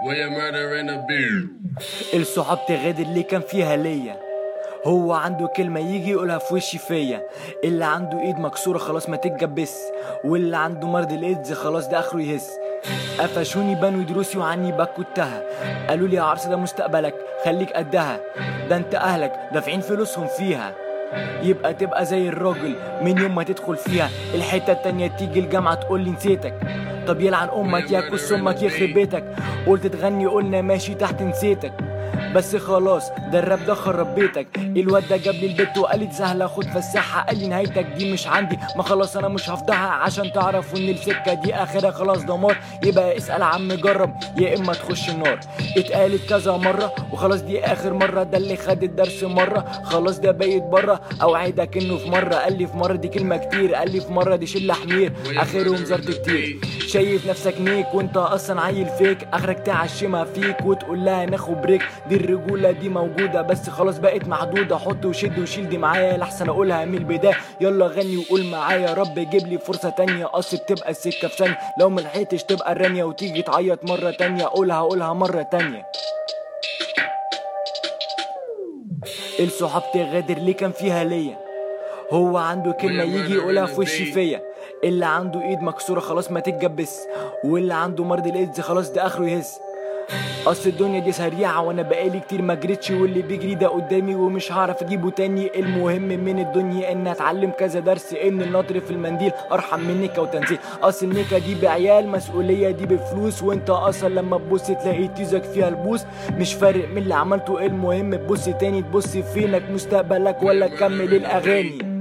Where your murder in a beard. الصحاب تغادر اللي كان فيها ليا هو عنده كلمة يجي يقولها في وشي فيا اللي عنده ايد مكسورة خلاص ما تتجبس واللي عنده مرض الايدز خلاص ده اخره يهس قفشوني بنوا دروسي وعني بكتها قالوا لي يا عرس ده مستقبلك خليك قدها ده انت اهلك دافعين فلوسهم فيها يبقى تبقى زي الراجل من يوم ما تدخل فيها الحتة التانية تيجي الجامعة تقول لي نسيتك طب يلعن امك يا كس امك يخرب بيتك قلت تغني قلنا ماشي تحت نسيتك بس خلاص ده الراب ده خرب بيتك الواد ده جاب لي البت وقال لي سهلة خد فساحة قال لي نهايتك دي مش عندي ما خلاص انا مش هفضحها عشان تعرفوا ان السكة دي اخرها خلاص دمار يبقى اسأل عم جرب يا اما تخش النار اتقالت كذا مرة وخلاص دي اخر مرة ده اللي خد الدرس مرة خلاص ده بايت بره اوعدك انه في مرة قال لي في مرة دي كلمة كتير قال لي في مرة دي شلة حمير اخرهم زرت كتير شايف نفسك نيك وانت اصلا عيل فيك اخرك تعشمها فيك وتقول لها ناخد بريك دي الرجولة دي موجودة بس خلاص بقت محدودة حط وشد وشيل دي معايا لحسن اقولها من البداية يلا غني وقول معايا يا رب جيب لي فرصة تانية اصل بتبقى السكة في ثانية لو ملحقتش تبقى الرانية وتيجي تعيط مرة تانية قولها قولها مرة تانية الصحاب تغادر ليه كان فيها ليا هو عنده كلمة يجي يقولها في وشي فيا اللي عنده ايد مكسورة خلاص ما تتجبس واللي عنده مرض الايدز خلاص ده اخره يهز اصل الدنيا دي سريعة وانا بقالي كتير ما جريتش واللي بيجري ده قدامي ومش هعرف اجيبه تاني المهم من الدنيا ان اتعلم كذا درس ان النطر في المنديل ارحم من نكا وتنزيل اصل نكا دي بعيال مسؤولية دي بفلوس وانت اصلا لما تبص تلاقي تيزك فيها البوس مش فارق من اللي عملته المهم تبص تاني تبص فينك مستقبلك ولا تكمل الاغاني